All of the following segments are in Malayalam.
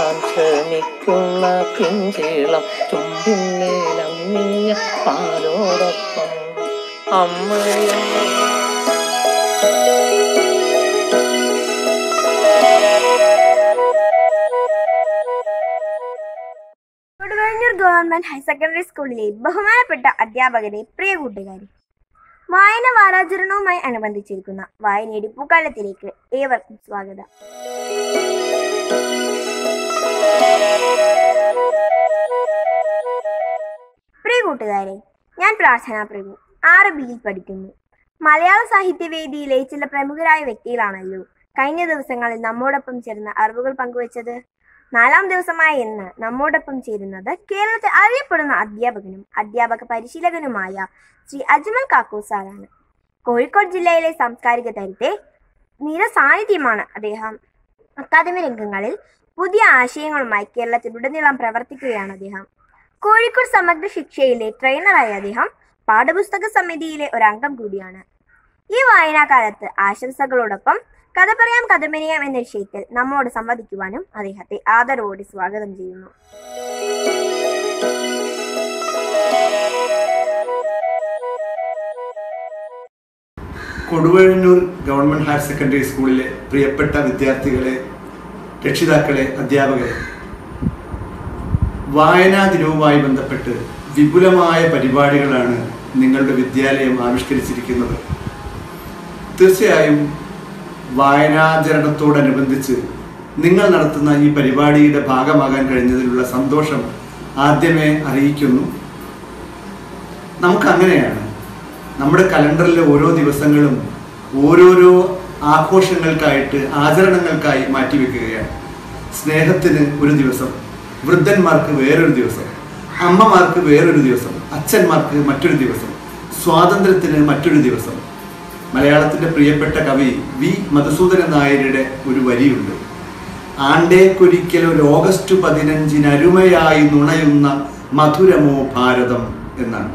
ഞാൻ ക്ഷമിക്കുന്ന പിഞ്ചീളം ചുണ്ടിന്മേലങ്ങിയ പാലോടൊപ്പം അമ്മയും കൊടുവഴിഞ്ഞൂർ ഗവൺമെന്റ് ഹയർ സെക്കൻഡറി സ്കൂളിലെ ബഹുമാനപ്പെട്ട അധ്യാപകരെ പ്രിയ കൂട്ടുകാരെ വായന വാരാചരണവുമായി അനുബന്ധിച്ചിരിക്കുന്ന വായനയുടെ പൂക്കാലത്തിലേക്ക് ഏവർക്കും സ്വാഗതം പ്രിയ കൂട്ടുകാരെ ഞാൻ പ്രാർത്ഥന പ്രഭു ആറ് ബിയിൽ പഠിക്കുന്നു മലയാള സാഹിത്യവേദിയിലെ ചില പ്രമുഖരായ വ്യക്തികളാണല്ലോ കഴിഞ്ഞ ദിവസങ്ങളിൽ നമ്മോടൊപ്പം ചേർന്ന് അറിവുകൾ പങ്കുവച്ചത് നാലാം ദിവസമായ ഇന്ന് നമ്മോടൊപ്പം ചേരുന്നത് കേരളത്തിൽ അറിയപ്പെടുന്ന അധ്യാപകനും അധ്യാപക പരിശീലകനുമായ ശ്രീ അജ്മൽ കാക്കൂ സാറാണ് കോഴിക്കോട് ജില്ലയിലെ സാംസ്കാരിക തരത്തെ നിരസാന്നിധ്യമാണ് അദ്ദേഹം അക്കാദമി രംഗങ്ങളിൽ പുതിയ ആശയങ്ങളുമായി കേരളത്തിലുടനീളം പ്രവർത്തിക്കുകയാണ് അദ്ദേഹം കോഴിക്കോട് സമഗ്ര ശിക്ഷയിലെ ട്രെയിനറായ അദ്ദേഹം പാഠപുസ്തക സമിതിയിലെ ഒരു അംഗം കൂടിയാണ് ഈ വായനാകാലത്ത് ആശംസകളോടൊപ്പം കഥ പറയാം കഥ മെനയാം എന്ന വിഷയത്തിൽ നമ്മോട് സംവദിക്കുവാനും അദ്ദേഹത്തെ ആദരവോടെ സ്വാഗതം ചെയ്യുന്നു കൊടുവഴഞ്ഞൂർ ഗവൺമെന്റ് ഹയർ സെക്കൻഡറി സ്കൂളിലെ പ്രിയപ്പെട്ട വിദ്യാർത്ഥികളെ രക്ഷിതാക്കളെ അധ്യാപകരെ വായനാ ദിനവുമായി ബന്ധപ്പെട്ട് വിപുലമായ പരിപാടികളാണ് നിങ്ങളുടെ വിദ്യാലയം ആവിഷ്കരിച്ചിരിക്കുന്നത് തീർച്ചയായും വായനാചരണത്തോടനുബന്ധിച്ച് നിങ്ങൾ നടത്തുന്ന ഈ പരിപാടിയുടെ ഭാഗമാകാൻ കഴിഞ്ഞതിലുള്ള സന്തോഷം ആദ്യമേ അറിയിക്കുന്നു നമുക്ക് അങ്ങനെയാണ് നമ്മുടെ കലണ്ടറിലെ ഓരോ ദിവസങ്ങളും ഓരോരോ ആഘോഷങ്ങൾക്കായിട്ട് ആചരണങ്ങൾക്കായി മാറ്റിവെക്കുകയാണ് സ്നേഹത്തിന് ഒരു ദിവസം വൃദ്ധന്മാർക്ക് വേറൊരു ദിവസം അമ്മമാർക്ക് വേറൊരു ദിവസം അച്ഛന്മാർക്ക് മറ്റൊരു ദിവസം സ്വാതന്ത്ര്യത്തിന് മറ്റൊരു ദിവസം മലയാളത്തിൻ്റെ പ്രിയപ്പെട്ട കവി വി മധുസൂദനൻ നായരുടെ ഒരു വരിയുണ്ട് ആണ്ടേക്കൊരിക്കലൊരു ഓഗസ്റ്റ് പതിനഞ്ചിന് അരുമയായി നുണയുന്ന മധുരമോ ഭാരതം എന്നാണ്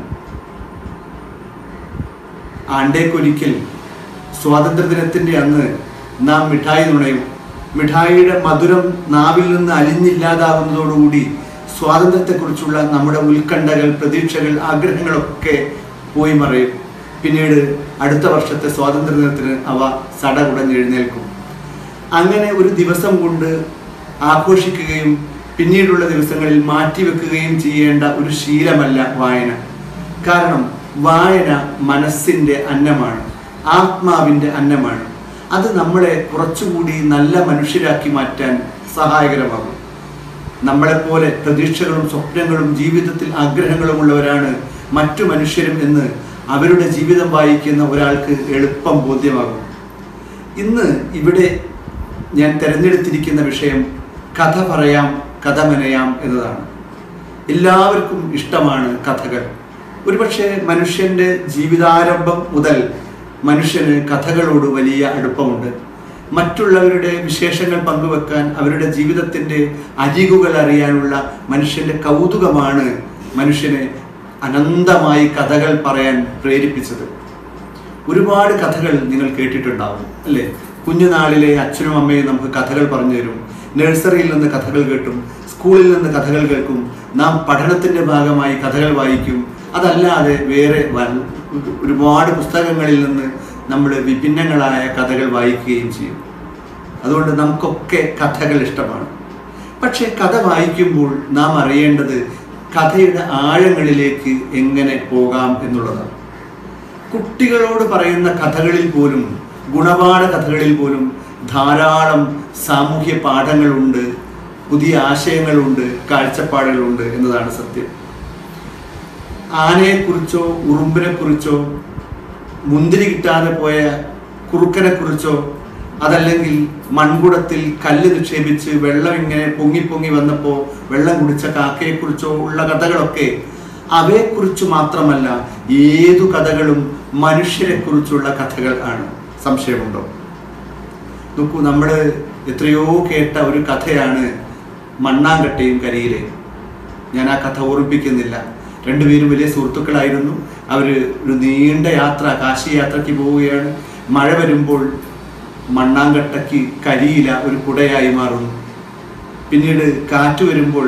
ആണ്ടേക്കൊരിക്കൽ സ്വാതന്ത്ര്യദിനത്തിൻ്റെ അന്ന് നാം മിഠായി നുണയും മിഠായിയുടെ മധുരം നാവിൽ നിന്ന് അലിഞ്ഞില്ലാതാവുന്നതോടുകൂടി സ്വാതന്ത്ര്യത്തെക്കുറിച്ചുള്ള നമ്മുടെ ഉത്കണ്ഠകൾ പ്രതീക്ഷകൾ ആഗ്രഹങ്ങളൊക്കെ പോയി മറയും പിന്നീട് അടുത്ത വർഷത്തെ സ്വാതന്ത്ര്യദിനത്തിന് അവ സടകുടഞ്ഞെഴുന്നേൽക്കും അങ്ങനെ ഒരു ദിവസം കൊണ്ട് ആഘോഷിക്കുകയും പിന്നീടുള്ള ദിവസങ്ങളിൽ മാറ്റിവെക്കുകയും ചെയ്യേണ്ട ഒരു ശീലമല്ല വായന കാരണം വായന മനസ്സിൻ്റെ അന്നമാണ് ആത്മാവിൻ്റെ അന്നമാണ് അത് നമ്മളെ കുറച്ചുകൂടി നല്ല മനുഷ്യരാക്കി മാറ്റാൻ സഹായകരമാകും നമ്മളെപ്പോലെ പ്രതീക്ഷകളും സ്വപ്നങ്ങളും ജീവിതത്തിൽ ആഗ്രഹങ്ങളും ഉള്ളവരാണ് മറ്റു മനുഷ്യരും എന്ന് അവരുടെ ജീവിതം വായിക്കുന്ന ഒരാൾക്ക് എളുപ്പം ബോധ്യമാകും ഇന്ന് ഇവിടെ ഞാൻ തിരഞ്ഞെടുത്തിരിക്കുന്ന വിഷയം കഥ പറയാം കഥ മെനയാം എന്നതാണ് എല്ലാവർക്കും ഇഷ്ടമാണ് കഥകൾ ഒരുപക്ഷെ മനുഷ്യൻ്റെ ജീവിതാരംഭം മുതൽ മനുഷ്യന് കഥകളോട് വലിയ അടുപ്പമുണ്ട് മറ്റുള്ളവരുടെ വിശേഷങ്ങൾ പങ്കുവെക്കാൻ അവരുടെ ജീവിതത്തിൻ്റെ അരികുകൾ അറിയാനുള്ള മനുഷ്യൻ്റെ കൗതുകമാണ് മനുഷ്യനെ അനന്തമായി കഥകൾ പറയാൻ പ്രേരിപ്പിച്ചത് ഒരുപാട് കഥകൾ നിങ്ങൾ കേട്ടിട്ടുണ്ടാവും അല്ലേ കുഞ്ഞുനാളിലെ അച്ഛനും അമ്മയും നമുക്ക് കഥകൾ പറഞ്ഞു തരും നഴ്സറിയിൽ നിന്ന് കഥകൾ കേട്ടും സ്കൂളിൽ നിന്ന് കഥകൾ കേൾക്കും നാം പഠനത്തിൻ്റെ ഭാഗമായി കഥകൾ വായിക്കും അതല്ലാതെ വേറെ വൽ- ഒരുപാട് പുസ്തകങ്ങളിൽ നിന്ന് നമ്മൾ വിഭിന്നങ്ങളായ കഥകൾ വായിക്കുകയും ചെയ്യും അതുകൊണ്ട് നമുക്കൊക്കെ കഥകൾ ഇഷ്ടമാണ് പക്ഷേ കഥ വായിക്കുമ്പോൾ നാം അറിയേണ്ടത് കഥയുടെ ആഴങ്ങളിലേക്ക് എങ്ങനെ പോകാം എന്നുള്ളതാണ് കുട്ടികളോട് പറയുന്ന കഥകളിൽ പോലും ഗുണപാഠ കഥകളിൽ പോലും ധാരാളം സാമൂഹ്യ പാഠങ്ങളുണ്ട് പുതിയ ആശയങ്ങളുണ്ട് കാഴ്ചപ്പാടുകളുണ്ട് എന്നതാണ് സത്യം ആനയെക്കുറിച്ചോ ഉറുമ്പിനെക്കുറിച്ചോ മുന്തിരി കിട്ടാതെ പോയ കുറുക്കനെക്കുറിച്ചോ അതല്ലെങ്കിൽ മൺകുടത്തിൽ കല്ല് നിക്ഷേപിച്ച് വെള്ളം ഇങ്ങനെ പൊങ്ങി പൊങ്ങി വന്നപ്പോൾ വെള്ളം കുടിച്ച കാക്കയെക്കുറിച്ചോ ഉള്ള കഥകളൊക്കെ അവയെക്കുറിച്ച് മാത്രമല്ല ഏതു കഥകളും മനുഷ്യരെക്കുറിച്ചുള്ള കഥകൾ ആണ് സംശയമുണ്ടോ നോക്കൂ നമ്മൾ എത്രയോ കേട്ട ഒരു കഥയാണ് മണ്ണാങ്കട്ടയും കരിയിലയും ഞാൻ ആ കഥ ഓർമ്മിപ്പിക്കുന്നില്ല രണ്ടുപേരും വലിയ സുഹൃത്തുക്കളായിരുന്നു അവർ ഒരു നീണ്ട യാത്ര കാശി യാത്രയ്ക്ക് പോവുകയാണ് മഴ വരുമ്പോൾ മണ്ണാങ്കട്ടയ്ക്ക് കരിയില ഒരു കുടയായി മാറുന്നു പിന്നീട് കാറ്റ് വരുമ്പോൾ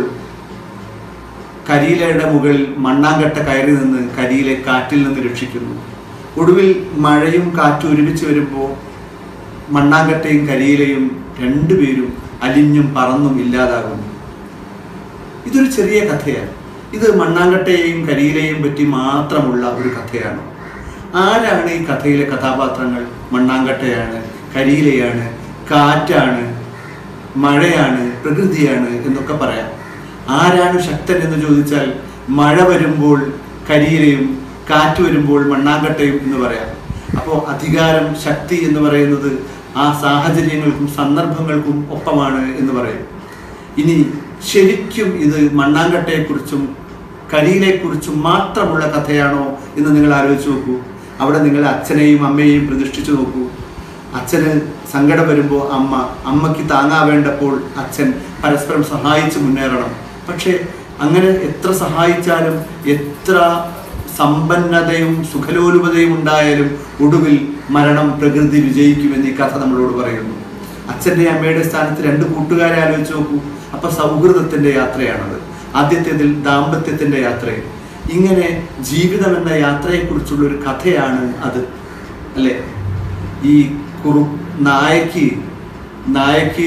കരിയിലയുടെ മുകളിൽ മണ്ണാങ്കട്ട കയറി നിന്ന് കരിയിലെ കാറ്റിൽ നിന്ന് രക്ഷിക്കുന്നു ഒടുവിൽ മഴയും കാറ്റും ഒരുമിച്ച് വരുമ്പോൾ മണ്ണാങ്കട്ടയും കരിയിലയും രണ്ടുപേരും അലിഞ്ഞും പറന്നും ഇല്ലാതാകുന്നു ഇതൊരു ചെറിയ കഥയാണ് ഇത് മണ്ണാങ്കട്ടയെയും കരിയിലെയും പറ്റി മാത്രമുള്ള ഒരു കഥയാണ് ആരാണ് ഈ കഥയിലെ കഥാപാത്രങ്ങൾ മണ്ണാങ്കട്ടയാണ് കരിയിലയാണ് കാറ്റാണ് മഴയാണ് പ്രകൃതിയാണ് എന്നൊക്കെ പറയാം ആരാണ് ശക്തൻ എന്ന് ചോദിച്ചാൽ മഴ വരുമ്പോൾ കരിയിലയും കാറ്റ് വരുമ്പോൾ മണ്ണാങ്കട്ടയും എന്ന് പറയാം അപ്പോൾ അധികാരം ശക്തി എന്ന് പറയുന്നത് ആ സാഹചര്യങ്ങൾക്കും സന്ദർഭങ്ങൾക്കും ഒപ്പമാണ് എന്ന് പറയും ഇനി ശരിക്കും ഇത് മണ്ണാങ്കട്ടയെക്കുറിച്ചും കരിയിലെക്കുറിച്ചും മാത്രമുള്ള കഥയാണോ എന്ന് നിങ്ങൾ ആലോചിച്ച് നോക്കൂ അവിടെ നിങ്ങൾ അച്ഛനെയും അമ്മയെയും പ്രതിഷ്ഠിച്ചു നോക്കൂ അച്ഛന് സങ്കടം വരുമ്പോൾ അമ്മ അമ്മയ്ക്ക് താങ്ങാവേണ്ടപ്പോൾ അച്ഛൻ പരസ്പരം സഹായിച്ച് മുന്നേറണം പക്ഷേ അങ്ങനെ എത്ര സഹായിച്ചാലും എത്ര സമ്പന്നതയും സുഖലോലുപതയും ഉണ്ടായാലും ഒടുവിൽ മരണം പ്രകൃതി വിജയിക്കുമെന്ന് ഈ കഥ നമ്മളോട് പറയുന്നു അച്ഛൻ്റെ അമ്മയുടെ സ്ഥാനത്ത് രണ്ട് കൂട്ടുകാരെ ആലോചിച്ച് നോക്കൂ അപ്പൊ സൗഹൃദത്തിന്റെ യാത്രയാണത് ആദ്യത്തേതിൽ ദാമ്പത്യത്തിന്റെ യാത്രയും ഇങ്ങനെ ജീവിതം എന്ന യാത്രയെക്കുറിച്ചുള്ള ഒരു കഥയാണ് അത് അല്ലേ ഈ കുറു നായക്ക് നായക്ക്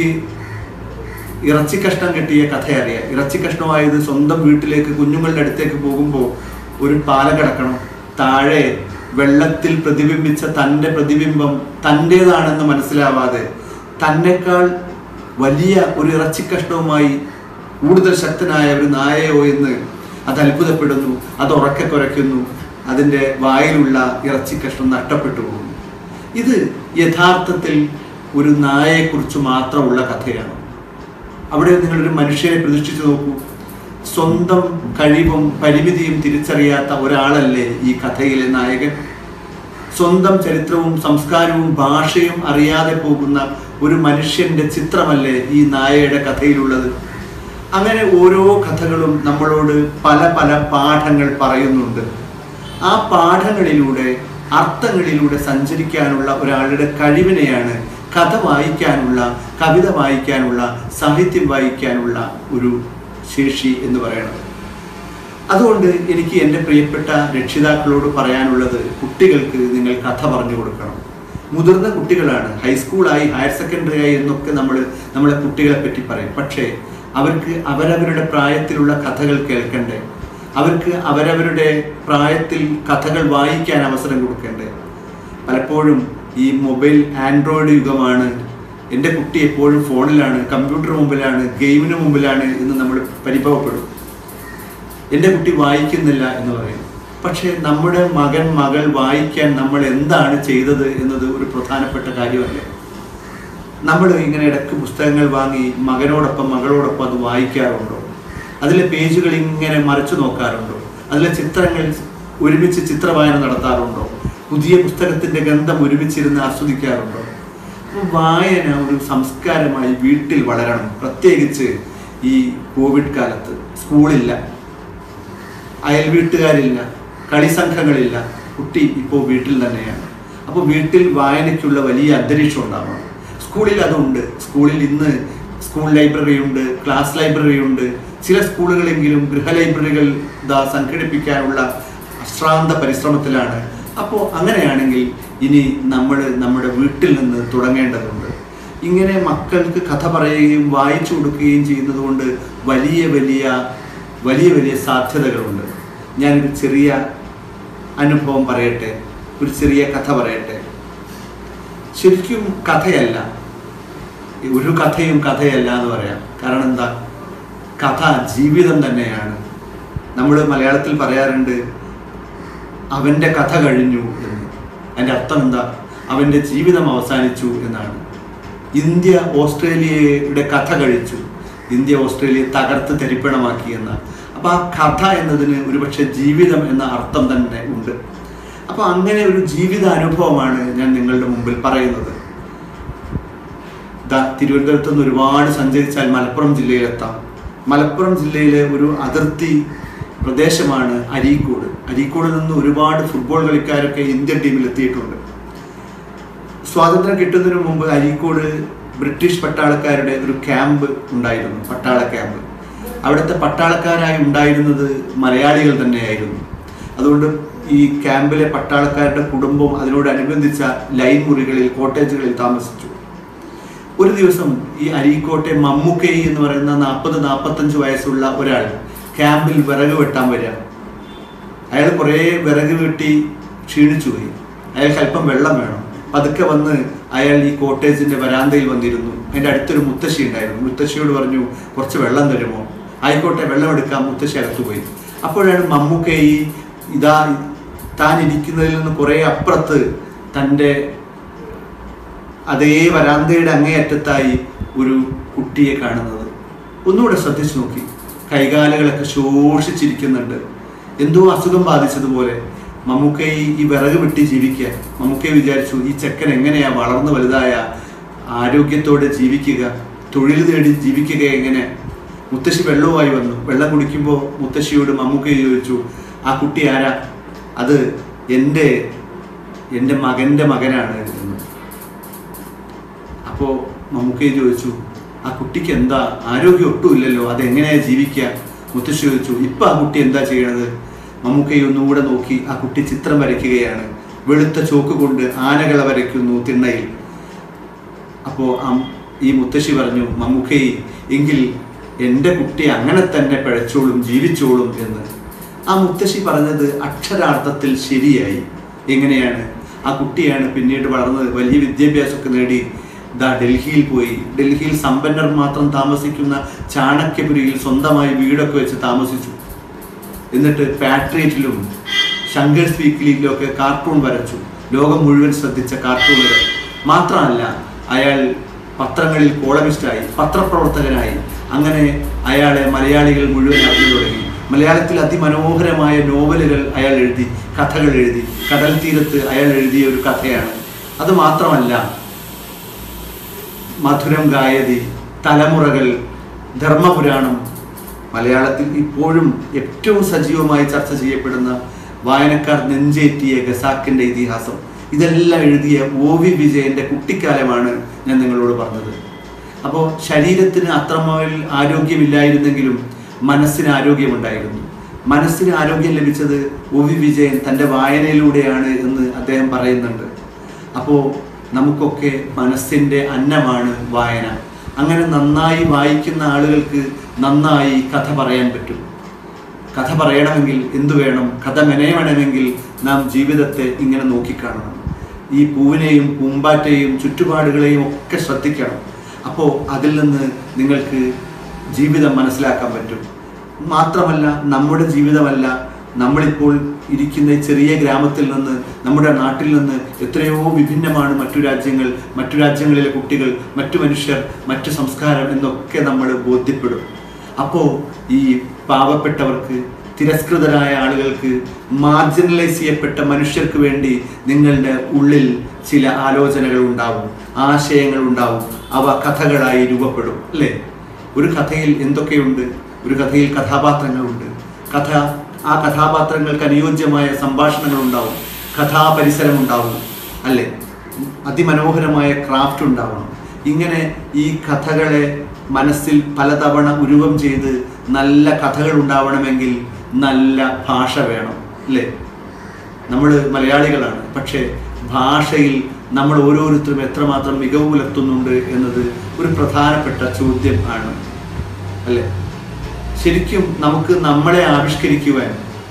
ഇറച്ചി കഷ്ണം കിട്ടിയ കഥ അറിയാം ഇറച്ചി കഷ്ണമായത് സ്വന്തം വീട്ടിലേക്ക് കുഞ്ഞുങ്ങളുടെ അടുത്തേക്ക് പോകുമ്പോൾ ഒരു പാല കിടക്കണം താഴെ വെള്ളത്തിൽ പ്രതിബിംബിച്ച തൻ്റെ പ്രതിബിംബം തൻ്റേതാണെന്ന് മനസ്സിലാവാതെ തന്നെക്കാൾ വലിയ ഒരു ഇറച്ചി കഷ്ണവുമായി കൂടുതൽ ശക്തനായ ഒരു നായയോ എന്ന് അത് അത്ഭുതപ്പെടുന്നു അത് ഉറക്കെ കുരയ്ക്കുന്നു അതിൻ്റെ വായിലുള്ള ഇറച്ചി കഷ്ണം നഷ്ടപ്പെട്ടു പോകുന്നു ഇത് യഥാർത്ഥത്തിൽ ഒരു നായയെക്കുറിച്ച് മാത്രമുള്ള കഥയാണ് അവിടെ നിങ്ങളൊരു മനുഷ്യനെ പ്രതിഷ്ഠിച്ചു നോക്കൂ സ്വന്തം കഴിവും പരിമിതിയും തിരിച്ചറിയാത്ത ഒരാളല്ലേ ഈ കഥയിലെ നായകൻ സ്വന്തം ചരിത്രവും സംസ്കാരവും ഭാഷയും അറിയാതെ പോകുന്ന ഒരു മനുഷ്യന്റെ ചിത്രമല്ലേ ഈ നായയുടെ കഥയിലുള്ളത് അങ്ങനെ ഓരോ കഥകളും നമ്മളോട് പല പല പാഠങ്ങൾ പറയുന്നുണ്ട് ആ പാഠങ്ങളിലൂടെ അർത്ഥങ്ങളിലൂടെ സഞ്ചരിക്കാനുള്ള ഒരാളുടെ കഴിവിനെയാണ് കഥ വായിക്കാനുള്ള കവിത വായിക്കാനുള്ള സാഹിത്യം വായിക്കാനുള്ള ഒരു ശേഷി എന്ന് പറയുന്നത് അതുകൊണ്ട് എനിക്ക് എൻ്റെ പ്രിയപ്പെട്ട രക്ഷിതാക്കളോട് പറയാനുള്ളത് കുട്ടികൾക്ക് നിങ്ങൾ കഥ പറഞ്ഞു കൊടുക്കണം മുതിർന്ന കുട്ടികളാണ് ഹൈസ്കൂളായി ഹയർ സെക്കൻഡറി ആയി എന്നൊക്കെ നമ്മൾ നമ്മളെ കുട്ടികളെ പറ്റി പറയും പക്ഷേ അവർക്ക് അവരവരുടെ പ്രായത്തിലുള്ള കഥകൾ കേൾക്കണ്ടേ അവർക്ക് അവരവരുടെ പ്രായത്തിൽ കഥകൾ വായിക്കാൻ അവസരം കൊടുക്കണ്ടേ പലപ്പോഴും ഈ മൊബൈൽ ആൻഡ്രോയിഡ് യുഗമാണ് എൻ്റെ കുട്ടി എപ്പോഴും ഫോണിലാണ് കമ്പ്യൂട്ടർ മുമ്പിലാണ് ഗെയിമിന് മുമ്പിലാണ് എന്ന് നമ്മൾ പരിഭവപ്പെടും എൻ്റെ കുട്ടി വായിക്കുന്നില്ല എന്ന് പറയും പക്ഷേ നമ്മുടെ മകൻ മകൾ വായിക്കാൻ നമ്മൾ എന്താണ് ചെയ്തത് എന്നത് ഒരു പ്രധാനപ്പെട്ട കാര്യമല്ലേ നമ്മൾ ഇങ്ങനെ ഇടയ്ക്ക് പുസ്തകങ്ങൾ വാങ്ങി മകനോടൊപ്പം മകളോടൊപ്പം അത് വായിക്കാറുണ്ടോ അതിലെ പേജുകൾ ഇങ്ങനെ മറിച്ചു നോക്കാറുണ്ടോ അതിലെ ചിത്രങ്ങൾ ഒരുമിച്ച് ചിത്രവായന നടത്താറുണ്ടോ പുതിയ പുസ്തകത്തിന്റെ ഗന്ധം ഒരുമിച്ചിരുന്ന് ആസ്വദിക്കാറുണ്ടോ അപ്പോൾ വായന ഒരു സംസ്കാരമായി വീട്ടിൽ വളരണം പ്രത്യേകിച്ച് ഈ കോവിഡ് കാലത്ത് സ്കൂളില്ല അയൽ വീട്ടുകാരില്ല കളിസംഘങ്ങളില്ല കുട്ടി ഇപ്പോൾ വീട്ടിൽ തന്നെയാണ് അപ്പോൾ വീട്ടിൽ വായനയ്ക്കുള്ള വലിയ അന്തരീക്ഷം ഉണ്ടാവണം സ്കൂളിൽ അതുണ്ട് സ്കൂളിൽ ഇന്ന് സ്കൂൾ ലൈബ്രറി ഉണ്ട് ക്ലാസ് ലൈബ്രറി ഉണ്ട് ചില സ്കൂളുകളെങ്കിലും ഗൃഹ ലൈബ്രറികൾ ദാ സംഘടിപ്പിക്കാനുള്ള അശ്രാന്ത പരിശ്രമത്തിലാണ് അപ്പോൾ അങ്ങനെയാണെങ്കിൽ ഇനി നമ്മൾ നമ്മുടെ വീട്ടിൽ നിന്ന് തുടങ്ങേണ്ടതുണ്ട് ഇങ്ങനെ മക്കൾക്ക് കഥ പറയുകയും വായിച്ചു കൊടുക്കുകയും ചെയ്യുന്നത് കൊണ്ട് വലിയ വലിയ വലിയ വലിയ സാധ്യതകളുണ്ട് ഞാനൊരു ചെറിയ അനുഭവം പറയട്ടെ ഒരു ചെറിയ കഥ പറയട്ടെ ശരിക്കും കഥയല്ല ഒരു കഥയും കഥയല്ല എന്ന് പറയാം കാരണം എന്താ കഥ ജീവിതം തന്നെയാണ് നമ്മൾ മലയാളത്തിൽ പറയാറുണ്ട് അവൻ്റെ കഥ കഴിഞ്ഞു എന്ന് അതിൻ്റെ അർത്ഥം എന്താ അവൻ്റെ ജീവിതം അവസാനിച്ചു എന്നാണ് ഇന്ത്യ ഓസ്ട്രേലിയയുടെ കഥ കഴിച്ചു ഇന്ത്യ ഓസ്ട്രേലിയയെ തകർത്ത് തരിപ്പണമാക്കി എന്ന അപ്പൊ ആ കഥ എന്നതിന് ഒരുപക്ഷെ ജീവിതം എന്ന അർത്ഥം തന്നെ ഉണ്ട് അപ്പൊ അങ്ങനെ ഒരു ജീവിത അനുഭവമാണ് ഞാൻ നിങ്ങളുടെ മുമ്പിൽ പറയുന്നത് ദാ തിരുവനന്തപുരത്ത് നിന്ന് ഒരുപാട് സഞ്ചരിച്ചാൽ മലപ്പുറം ജില്ലയിലെത്താം മലപ്പുറം ജില്ലയിലെ ഒരു അതിർത്തി പ്രദേശമാണ് അരീക്കോട് അരീക്കോട് നിന്ന് ഒരുപാട് ഫുട്ബോൾ കളിക്കാരൊക്കെ ഇന്ത്യൻ ടീമിൽ എത്തിയിട്ടുണ്ട് സ്വാതന്ത്ര്യം കിട്ടുന്നതിന് മുമ്പ് അരീക്കോട് ബ്രിട്ടീഷ് പട്ടാളക്കാരുടെ ഒരു ക്യാമ്പ് ഉണ്ടായിരുന്നു പട്ടാള ക്യാമ്പ് അവിടുത്തെ പട്ടാളക്കാരായി ഉണ്ടായിരുന്നത് മലയാളികൾ തന്നെയായിരുന്നു അതുകൊണ്ട് ഈ ക്യാമ്പിലെ പട്ടാളക്കാരുടെ കുടുംബം അതിനോടനുബന്ധിച്ച ലൈൻ മുറികളിൽ കോട്ടേജുകളിൽ താമസിച്ചു ഒരു ദിവസം ഈ അരീക്കോട്ടെ മമ്മൂക്കൈ എന്ന് പറയുന്ന നാൽപ്പത് നാൽപ്പത്തഞ്ച് വയസ്സുള്ള ഒരാൾ ക്യാമ്പിൽ വിറക് വെട്ടാൻ വരിക അയാൾ കുറേ വിറക് വെട്ടി ക്ഷീണിച്ചു പോയി അയാൾക്ക് അല്പം വെള്ളം വേണം പതുക്കെ വന്ന് അയാൾ ഈ കോട്ടേജിന്റെ വരാന്തയിൽ വന്നിരുന്നു അതിൻ്റെ അടുത്തൊരു മുത്തശ്ശി ഉണ്ടായിരുന്നു മുത്തശ്ശിയോട് പറഞ്ഞു കുറച്ച് വെള്ളം തരുമോ ആയിക്കോട്ടെ വെള്ളം എടുക്കാം മുത്തശ്ശി അകത്തു പോയി അപ്പോഴാണ് മമ്മൂക്കൈ ഇതാ താൻ ഇരിക്കുന്നതിൽ നിന്ന് കുറേ അപ്പുറത്ത് തൻ്റെ അതേ വരാന്തയുടെ അങ്ങേയറ്റത്തായി ഒരു കുട്ടിയെ കാണുന്നത് ഒന്നുകൂടെ ശ്രദ്ധിച്ചു നോക്കി കൈകാലുകളൊക്കെ ശോഷിച്ചിരിക്കുന്നുണ്ട് എന്തോ അസുഖം ബാധിച്ചതുപോലെ മമ്മൂക്കൈ ഈ വിറക് വെട്ടി ജീവിക്കുക മമ്മൂക്കൈ വിചാരിച്ചു ഈ ചെക്കൻ എങ്ങനെയാ വളർന്നു വലുതായ ആരോഗ്യത്തോടെ ജീവിക്കുക തൊഴിൽ തേടി ജീവിക്കുക എങ്ങനെ മുത്തശ്ശി വെള്ളവുമായി വന്നു വെള്ളം കുടിക്കുമ്പോൾ മുത്തശ്ശിയോട് മമ്മൂക്കൈ ചോദിച്ചു ആ കുട്ടി ആരാ അത് എൻ്റെ എൻ്റെ മകൻ്റെ മകനാണ് എന്ന് അപ്പോൾ മമ്മൂക്കയെ ചോദിച്ചു ആ കുട്ടിക്ക് എന്താ ആരോഗ്യം ഒട്ടുമില്ലല്ലോ അതെങ്ങനെയാ ജീവിക്കുക മുത്തശ്ശി ചോദിച്ചു ഇപ്പം ആ കുട്ടി എന്താ ചെയ്യണത് മമ്മൂക്കയെ ഒന്നുകൂടെ നോക്കി ആ കുട്ടി ചിത്രം വരയ്ക്കുകയാണ് വെളുത്ത ചോക്ക് കൊണ്ട് ആനകളെ വരയ്ക്കുന്നു തിണ്ണയിൽ അപ്പോൾ ഈ മുത്തശ്ശി പറഞ്ഞു മമ്മൂക്കൈ എങ്കിൽ എൻ്റെ കുട്ടി അങ്ങനെ തന്നെ പിഴച്ചോളും ജീവിച്ചോളും എന്ന് ആ മുത്തശ്ശി പറഞ്ഞത് അക്ഷരാർത്ഥത്തിൽ ശരിയായി എങ്ങനെയാണ് ആ കുട്ടിയാണ് പിന്നീട് വളർന്ന് വലിയ വിദ്യാഭ്യാസമൊക്കെ നേടി ദാ ഡൽഹിയിൽ പോയി ഡൽഹിയിൽ സമ്പന്നർ മാത്രം താമസിക്കുന്ന ചാണക്യപുരിയിൽ സ്വന്തമായി വീടൊക്കെ വെച്ച് താമസിച്ചു എന്നിട്ട് പാട്രിയറ്റിലും ശങ്കേഴ്സ് വീക്കിലിയിലും ഒക്കെ കാർട്ടൂൺ വരച്ചു ലോകം മുഴുവൻ ശ്രദ്ധിച്ച കാർട്ടൂണുകൾ മാത്രമല്ല അയാൾ പത്രങ്ങളിൽ കോളമിസ്റ്റായി പത്രപ്രവർത്തകനായി അങ്ങനെ അയാളെ മലയാളികൾ മുഴുവൻ അറിഞ്ഞു തുടങ്ങി മലയാളത്തിൽ അതിമനോഹരമായ നോവലുകൾ അയാൾ എഴുതി കഥകൾ എഴുതി കടൽ തീരത്ത് അയാൾ എഴുതിയ ഒരു കഥയാണ് അത് മാത്രമല്ല മധുരം ഗായതി തലമുറകൾ ധർമ്മപുരാണം മലയാളത്തിൽ ഇപ്പോഴും ഏറ്റവും സജീവമായി ചർച്ച ചെയ്യപ്പെടുന്ന വായനക്കാർ നെഞ്ചേറ്റിയ ഖസാക്കിന്റെ ഇതിഹാസം ഇതെല്ലാം എഴുതിയ ഒ വി വിജയന്റെ കുട്ടിക്കാലമാണ് ഞാൻ നിങ്ങളോട് പറഞ്ഞത് അപ്പോൾ ശരീരത്തിന് അത്രമേൽ ആരോഗ്യമില്ലായിരുന്നെങ്കിലും മനസ്സിന് ആരോഗ്യമുണ്ടായിരുന്നു മനസ്സിന് ആരോഗ്യം ലഭിച്ചത് ഒ വി വിജയൻ തൻ്റെ വായനയിലൂടെയാണ് എന്ന് അദ്ദേഹം പറയുന്നുണ്ട് അപ്പോൾ നമുക്കൊക്കെ മനസ്സിൻ്റെ അന്നമാണ് വായന അങ്ങനെ നന്നായി വായിക്കുന്ന ആളുകൾക്ക് നന്നായി കഥ പറയാൻ പറ്റും കഥ പറയണമെങ്കിൽ എന്തു വേണം കഥ മെനയണമെങ്കിൽ നാം ജീവിതത്തെ ഇങ്ങനെ നോക്കിക്കാണണം ഈ പൂവിനെയും പൂമ്പാറ്റയെയും ചുറ്റുപാടുകളെയും ഒക്കെ ശ്രദ്ധിക്കണം അപ്പോൾ അതിൽ നിന്ന് നിങ്ങൾക്ക് ജീവിതം മനസ്സിലാക്കാൻ പറ്റും മാത്രമല്ല നമ്മുടെ ജീവിതമല്ല നമ്മളിപ്പോൾ ഇരിക്കുന്ന ഈ ചെറിയ ഗ്രാമത്തിൽ നിന്ന് നമ്മുടെ നാട്ടിൽ നിന്ന് എത്രയോ വിഭിന്നമാണ് മറ്റു രാജ്യങ്ങൾ മറ്റു രാജ്യങ്ങളിലെ കുട്ടികൾ മറ്റു മനുഷ്യർ മറ്റു സംസ്കാരം എന്നൊക്കെ നമ്മൾ ബോധ്യപ്പെടും അപ്പോൾ ഈ പാവപ്പെട്ടവർക്ക് തിരസ്കൃതരായ ആളുകൾക്ക് മാർജിനലൈസ് ചെയ്യപ്പെട്ട മനുഷ്യർക്ക് വേണ്ടി നിങ്ങളുടെ ഉള്ളിൽ ചില ആലോചനകൾ ഉണ്ടാവും ആശയങ്ങൾ ഉണ്ടാവും അവ കഥകളായി രൂപപ്പെടും അല്ലേ ഒരു കഥയിൽ എന്തൊക്കെയുണ്ട് ഒരു കഥയിൽ കഥാപാത്രങ്ങളുണ്ട് കഥ ആ കഥാപാത്രങ്ങൾക്ക് അനുയോജ്യമായ സംഭാഷണങ്ങൾ ഉണ്ടാവും കഥാപരിസരം ഉണ്ടാവും അല്ലേ അതിമനോഹരമായ ക്രാഫ്റ്റ് ഉണ്ടാവണം ഇങ്ങനെ ഈ കഥകളെ മനസ്സിൽ പലതവണ ഉരുവം ചെയ്ത് നല്ല കഥകൾ ഉണ്ടാവണമെങ്കിൽ നല്ല ഭാഷ വേണം അല്ലേ നമ്മൾ മലയാളികളാണ് പക്ഷേ ഭാഷയിൽ നമ്മൾ ഓരോരുത്തരും എത്രമാത്രം മികവ് പുലർത്തുന്നുണ്ട് എന്നത് ഒരു പ്രധാനപ്പെട്ട ചോദ്യം ആണ് അല്ലേ ശരിക്കും നമുക്ക് നമ്മളെ ആവിഷ്കരിക്കുവാൻ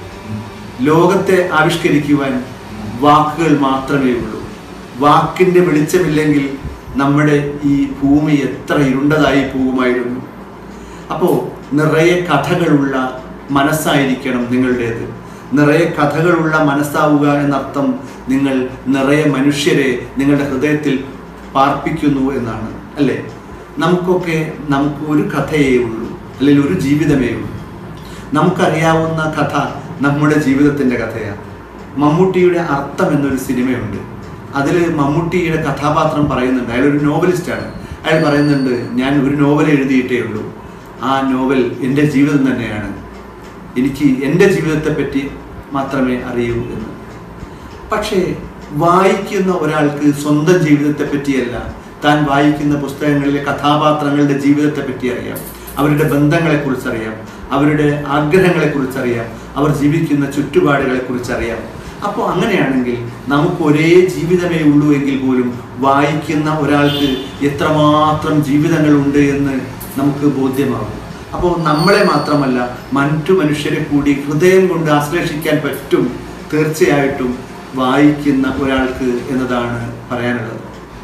ലോകത്തെ ആവിഷ്കരിക്കുവാൻ വാക്കുകൾ മാത്രമേ ഉള്ളൂ വാക്കിന്റെ വെളിച്ചമില്ലെങ്കിൽ നമ്മുടെ ഈ ഭൂമി എത്ര ഇരുണ്ടതായി പോകുമായിരുന്നു അപ്പോൾ നിറയെ കഥകളുള്ള മനസ്സായിരിക്കണം നിങ്ങളുടേത് നിറയെ കഥകളുള്ള മനസ്സാവുക എന്നർത്ഥം നിങ്ങൾ നിറയെ മനുഷ്യരെ നിങ്ങളുടെ ഹൃദയത്തിൽ പാർപ്പിക്കുന്നു എന്നാണ് അല്ലേ നമുക്കൊക്കെ നമുക്ക് ഒരു കഥയേ ഉള്ളൂ അല്ലെങ്കിൽ ഒരു ജീവിതമേ ഉള്ളൂ നമുക്കറിയാവുന്ന കഥ നമ്മുടെ ജീവിതത്തിൻ്റെ കഥയാണ് മമ്മൂട്ടിയുടെ അർത്ഥം എന്നൊരു സിനിമയുണ്ട് അതിൽ മമ്മൂട്ടിയുടെ കഥാപാത്രം പറയുന്നുണ്ട് അയാൾ ഒരു നോവലിസ്റ്റാണ് അയാൾ പറയുന്നുണ്ട് ഞാൻ ഒരു നോവൽ എഴുതിയിട്ടേ ഉള്ളൂ ആ നോവൽ എൻ്റെ ജീവിതം തന്നെയാണ് എനിക്ക് എൻ്റെ ജീവിതത്തെ പറ്റി മാത്രമേ അറിയൂ എന്ന് പക്ഷേ വായിക്കുന്ന ഒരാൾക്ക് സ്വന്തം ജീവിതത്തെ പറ്റിയല്ല താൻ വായിക്കുന്ന പുസ്തകങ്ങളിലെ കഥാപാത്രങ്ങളുടെ ജീവിതത്തെ പറ്റി അറിയാം അവരുടെ ബന്ധങ്ങളെക്കുറിച്ച് അറിയാം അവരുടെ ആഗ്രഹങ്ങളെക്കുറിച്ച് അറിയാം അവർ ജീവിക്കുന്ന ചുറ്റുപാടുകളെക്കുറിച്ച് അറിയാം അപ്പോൾ അങ്ങനെയാണെങ്കിൽ നമുക്ക് ഒരേ ജീവിതമേ ഉള്ളൂ എങ്കിൽ പോലും വായിക്കുന്ന ഒരാൾക്ക് എത്രമാത്രം ജീവിതങ്ങളുണ്ട് എന്ന് നമുക്ക് ബോധ്യമാകും അപ്പോൾ നമ്മളെ മാത്രമല്ല മറ്റു മനുഷ്യരെ കൂടി ഹൃദയം കൊണ്ട് ആശ്ലേഷിക്കാൻ പറ്റും തീർച്ചയായിട്ടും വായിക്കുന്ന ഒരാൾക്ക് എന്നതാണ് പറയാനുള്ളത്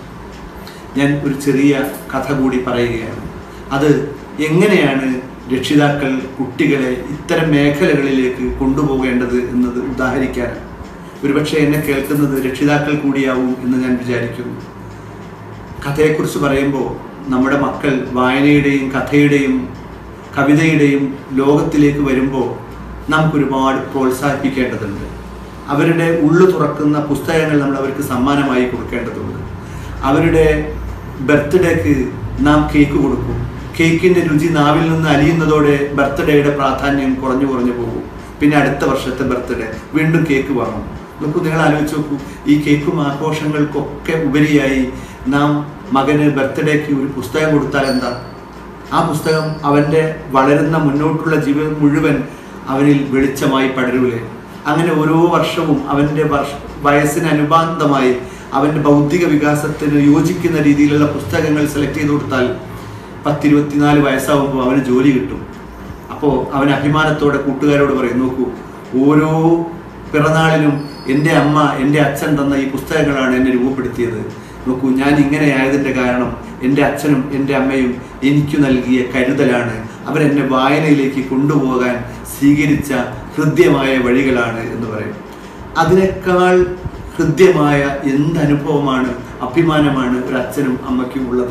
ഞാൻ ഒരു ചെറിയ കഥ കൂടി പറയുകയാണ് അത് എങ്ങനെയാണ് രക്ഷിതാക്കൾ കുട്ടികളെ ഇത്തരം മേഖലകളിലേക്ക് കൊണ്ടുപോകേണ്ടത് എന്നത് ഉദാഹരിക്കാനാണ് ഒരുപക്ഷെ എന്നെ കേൾക്കുന്നത് രക്ഷിതാക്കൾ കൂടിയാവും എന്ന് ഞാൻ വിചാരിക്കുന്നു കഥയെക്കുറിച്ച് പറയുമ്പോൾ നമ്മുടെ മക്കൾ വായനയുടെയും കഥയുടെയും കവിതയുടെയും ലോകത്തിലേക്ക് വരുമ്പോൾ നമുക്കൊരുപാട് പ്രോത്സാഹിപ്പിക്കേണ്ടതുണ്ട് അവരുടെ ഉള്ളു തുറക്കുന്ന പുസ്തകങ്ങൾ നമ്മൾ അവർക്ക് സമ്മാനമായി കൊടുക്കേണ്ടതുണ്ട് അവരുടെ ബർത്ത്ഡേക്ക് നാം കേക്ക് കൊടുക്കും കേക്കിൻ്റെ രുചി നാവിൽ നിന്ന് അലിയുന്നതോടെ ബർത്ത്ഡേയുടെ പ്രാധാന്യം കുറഞ്ഞു കുറഞ്ഞു പോകും പിന്നെ അടുത്ത വർഷത്തെ ബർത്ത്ഡേ വീണ്ടും കേക്ക് വാങ്ങും നോക്കൂ നിങ്ങൾ ആലോചിച്ച് നോക്കൂ ഈ കേക്കും ആഘോഷങ്ങൾക്കൊക്കെ ഉപരിയായി നാം മകന് ബർത്ത്ഡേക്ക് ഒരു പുസ്തകം കൊടുത്താൽ എന്താ ആ പുസ്തകം അവൻ്റെ വളരുന്ന മുന്നോട്ടുള്ള ജീവിതം മുഴുവൻ അവനിൽ വെളിച്ചമായി പടരൂലേ അങ്ങനെ ഓരോ വർഷവും അവൻ്റെ വർഷ വയസ്സിന് അനുബന്ധമായി അവൻ്റെ ബൗദ്ധിക വികാസത്തിന് യോജിക്കുന്ന രീതിയിലുള്ള പുസ്തകങ്ങൾ സെലക്ട് ചെയ്ത് കൊടുത്താൽ പത്തിരുപത്തിനാല് വയസ്സാവുമ്പോൾ അവന് ജോലി കിട്ടും അപ്പോൾ അവൻ അഭിമാനത്തോടെ കൂട്ടുകാരോട് പറയും നോക്കൂ ഓരോ പിറന്നാളിനും എൻ്റെ അമ്മ എൻ്റെ അച്ഛൻ തന്ന ഈ പുസ്തകങ്ങളാണ് എന്നെ രൂപപ്പെടുത്തിയത് നോക്കൂ ഞാൻ ഇങ്ങനെ ആയതിൻ്റെ കാരണം എൻ്റെ അച്ഛനും എൻ്റെ അമ്മയും എനിക്ക് നൽകിയ കരുതലാണ് അവരെന്നെ വായനയിലേക്ക് കൊണ്ടുപോകാൻ സ്വീകരിച്ച ഹൃദ്യമായ വഴികളാണ് എന്ന് പറയും അതിനേക്കാൾ ഹൃദ്യമായ എന്ത് അനുഭവമാണ് അഭിമാനമാണ് ഒരു അച്ഛനും അമ്മയ്ക്കും ഉള്ളത്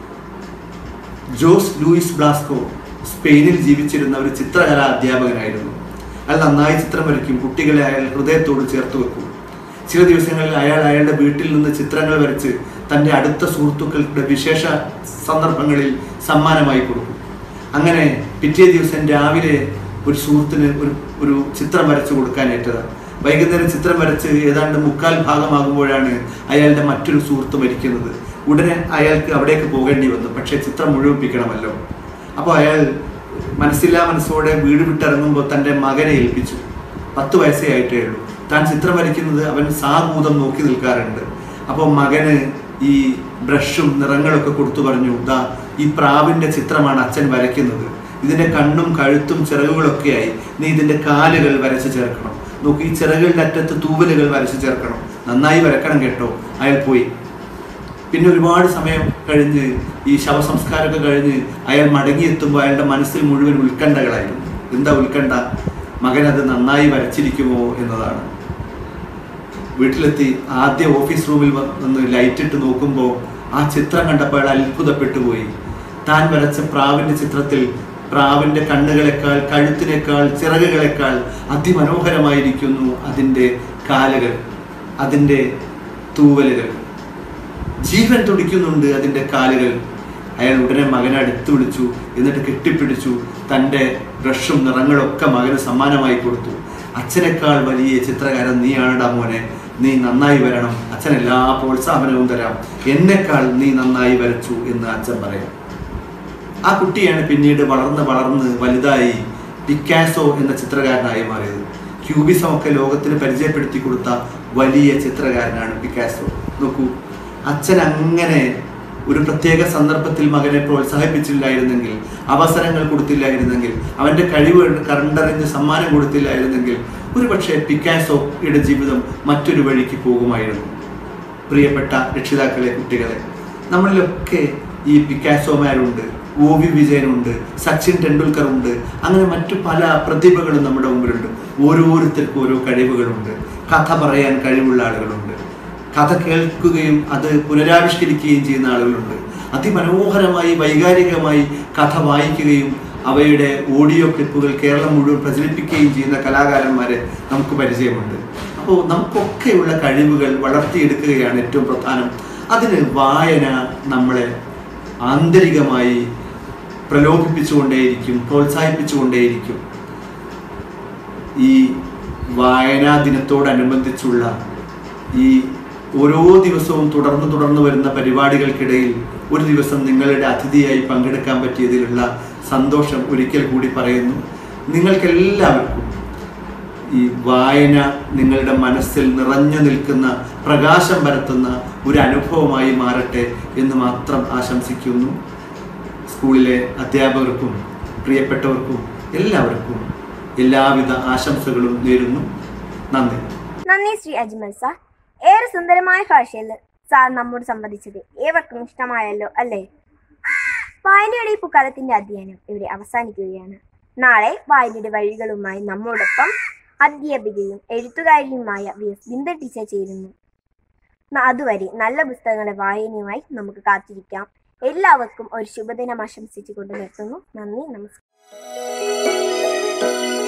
ജോസ് ലൂയിസ് ബ്ലാസ്കോ സ്പെയിനിൽ ജീവിച്ചിരുന്ന ഒരു ചിത്രകലാ അധ്യാപകനായിരുന്നു അയാൾ നന്നായി ചിത്രം വരയ്ക്കും കുട്ടികളെ അയാൾ ഹൃദയത്തോട് ചേർത്ത് വെക്കും ചില ദിവസങ്ങളിൽ അയാൾ അയാളുടെ വീട്ടിൽ നിന്ന് ചിത്രങ്ങൾ വരച്ച് തൻ്റെ അടുത്ത സുഹൃത്തുക്കളുടെ വിശേഷ സന്ദർഭങ്ങളിൽ സമ്മാനമായി കൊടുക്കും അങ്ങനെ പിറ്റേ ദിവസം രാവിലെ ഒരു സുഹൃത്തിന് ഒരു ഒരു ചിത്രം വരച്ചു കൊടുക്കാനേറ്റത് വൈകുന്നേരം ചിത്രം വരച്ച് ഏതാണ്ട് മുക്കാൽ ഭാഗമാകുമ്പോഴാണ് അയാളുടെ മറ്റൊരു സുഹൃത്ത് മരിക്കുന്നത് ഉടനെ അയാൾക്ക് അവിടേക്ക് പോകേണ്ടി വന്നു പക്ഷേ ചിത്രം മുഴുവിപ്പിക്കണമല്ലോ അപ്പോൾ അയാൾ മനസ്സില്ലാ മനസ്സോടെ വീട് വിട്ടിറങ്ങുമ്പോൾ തൻ്റെ മകനെ ഏൽപ്പിച്ചു പത്ത് വയസ്സേ ആയിട്ടേ ഉള്ളൂ താൻ ചിത്രം വരയ്ക്കുന്നത് അവൻ സാഭൂതം നോക്കി നിൽക്കാറുണ്ട് അപ്പോൾ മകന് ഈ ബ്രഷും നിറങ്ങളൊക്കെ കൊടുത്തു പറഞ്ഞു ദാ ഈ പ്രാവിൻ്റെ ചിത്രമാണ് അച്ഛൻ വരയ്ക്കുന്നത് ഇതിൻ്റെ കണ്ണും കഴുത്തും ചിറകുകളൊക്കെയായി നീ ഇതിൻ്റെ കാലുകൾ വരച്ച് ചേർക്കണം നോക്കി ഈ ചിറകുകളുടെ അറ്റത്ത് തൂവലുകൾ വരച്ച് ചേർക്കണം നന്നായി വരക്കണം കേട്ടോ അയാൾ പോയി പിന്നെ ഒരുപാട് സമയം കഴിഞ്ഞ് ഈ ശവസംസ്കാരമൊക്കെ കഴിഞ്ഞ് അയാൾ മടങ്ങിയെത്തുമ്പോൾ അയാളുടെ മനസ്സിൽ മുഴുവൻ ഉത്കണ്ഠകളായിരുന്നു എന്താ ഉത്കണ്ഠ മകൻ അത് നന്നായി വരച്ചിരിക്കുമോ എന്നതാണ് വീട്ടിലെത്തി ആദ്യ ഓഫീസ് റൂമിൽ വന്ന് ലൈറ്റ് ഇട്ട് നോക്കുമ്പോൾ ആ ചിത്രം കണ്ടപ്പോൾ അയാൾ അത്ഭുതപ്പെട്ടു പോയി താൻ വരച്ച പ്രാവിൻ്റെ ചിത്രത്തിൽ പ്രാവിൻ്റെ കണ്ണുകളെക്കാൾ കഴുത്തിനേക്കാൾ ചിറകുകളെക്കാൾ അതിമനോഹരമായിരിക്കുന്നു അതിൻ്റെ കാലുകൾ അതിൻ്റെ തൂവലുകൾ ജീവൻ തുടിക്കുന്നുണ്ട് അതിൻ്റെ കാലുകൾ അയാൾ ഉടനെ മകനെ അടുത്ത് വിളിച്ചു എന്നിട്ട് കെട്ടിപ്പിടിച്ചു തൻ്റെ ബ്രഷും നിറങ്ങളൊക്കെ മകന് സമ്മാനമായി കൊടുത്തു അച്ഛനേക്കാൾ വലിയ ചിത്രകാരൻ നീയാണടാ മോനെ നീ നന്നായി വരണം അച്ഛൻ എല്ലാ പ്രോത്സാഹനവും തരാം എന്നെക്കാൾ നീ നന്നായി വരച്ചു എന്ന് അച്ഛൻ പറയാം ആ കുട്ടിയാണ് പിന്നീട് വളർന്ന് വളർന്ന് വലുതായി പിക്കാസോ എന്ന ചിത്രകാരനായി മാറിയത് ക്യൂബിസം ഒക്കെ ലോകത്തിന് പരിചയപ്പെടുത്തി കൊടുത്ത വലിയ ചിത്രകാരനാണ് പിക്കാസോ നോക്കൂ അച്ഛൻ അങ്ങനെ ഒരു പ്രത്യേക സന്ദർഭത്തിൽ മകനെ പ്രോത്സാഹിപ്പിച്ചില്ലായിരുന്നെങ്കിൽ അവസരങ്ങൾ കൊടുത്തില്ലായിരുന്നെങ്കിൽ അവൻ്റെ കഴിവ് കണ്ടറിഞ്ഞ് സമ്മാനം കൊടുത്തില്ലായിരുന്നെങ്കിൽ ഒരുപക്ഷെ പിക്കാസോയുടെ ജീവിതം മറ്റൊരു വഴിക്ക് പോകുമായിരുന്നു പ്രിയപ്പെട്ട രക്ഷിതാക്കളെ കുട്ടികളെ നമ്മളിലൊക്കെ ഈ പിക്കാസോമാരുണ്ട് ഒ വി വിജയനുണ്ട് സച്ചിൻ ടെണ്ടുൽക്കർ ഉണ്ട് അങ്ങനെ മറ്റു പല പ്രതിഭകളും നമ്മുടെ മുമ്പിലുണ്ട് ഓരോരുത്തർക്കും ഓരോ കഴിവുകളുണ്ട് കഥ പറയാൻ കഴിവുള്ള ആളുകളുണ്ട് കഥ കേൾക്കുകയും അത് പുനരാവിഷ്കരിക്കുകയും ചെയ്യുന്ന ആളുകളുണ്ട് അതിമനോഹരമായി വൈകാരികമായി കഥ വായിക്കുകയും അവയുടെ ഓഡിയോ ക്ലിപ്പുകൾ കേരളം മുഴുവൻ പ്രചരിപ്പിക്കുകയും ചെയ്യുന്ന കലാകാരന്മാരെ നമുക്ക് പരിചയമുണ്ട് അപ്പോൾ നമുക്കൊക്കെയുള്ള കഴിവുകൾ വളർത്തിയെടുക്കുകയാണ് ഏറ്റവും പ്രധാനം അതിന് വായന നമ്മളെ ആന്തരികമായി പ്രലോഭിപ്പിച്ചുകൊണ്ടേയിരിക്കും പ്രോത്സാഹിപ്പിച്ചുകൊണ്ടേയിരിക്കും ഈ വായനാ ദിനത്തോടനുബന്ധിച്ചുള്ള ഈ ഓരോ ദിവസവും തുടർന്ന് തുടർന്ന് വരുന്ന പരിപാടികൾക്കിടയിൽ ഒരു ദിവസം നിങ്ങളുടെ അതിഥിയായി പങ്കെടുക്കാൻ പറ്റിയതിലുള്ള സന്തോഷം ഒരിക്കൽ കൂടി പറയുന്നു നിങ്ങൾക്കെല്ലാവർക്കും ഈ വായന നിങ്ങളുടെ മനസ്സിൽ നിറഞ്ഞു നിൽക്കുന്ന പ്രകാശം പരത്തുന്ന ഒരു അനുഭവമായി മാറട്ടെ എന്ന് മാത്രം ആശംസിക്കുന്നു സ്കൂളിലെ അധ്യാപകർക്കും പ്രിയപ്പെട്ടവർക്കും എല്ലാവർക്കും എല്ലാവിധ ആശംസകളും നേരുന്നു നന്ദി നന്ദി ശ്രീ അജ്മൽ സാർ ഏറെ സുന്ദരമായ ഭാഷയിൽ സാർ നമ്മോട് സംവദിച്ചത് ഏവർക്കും ഇഷ്ടമായല്ലോ അല്ലേ വായനയുടെ ഈ പുക്കാലത്തിന്റെ അധ്യയനം ഇവിടെ അവസാനിക്കുകയാണ് നാളെ വായനയുടെ വഴികളുമായി നമ്മോടൊപ്പം അധ്യാപികയും എഴുത്തുകാരിയുമായ വി എസ് ബിന്ദ ടീച്ചർ ചേരുന്നു ന- അതുവരെ നല്ല പുസ്തകങ്ങളുടെ വായനയുമായി നമുക്ക് കാത്തിരിക്കാം എല്ലാവർക്കും ഒരു ശുഭദിനം ആശംസിച്ചുകൊണ്ട് നിർത്തുന്നു നന്ദി നമസ്കാരം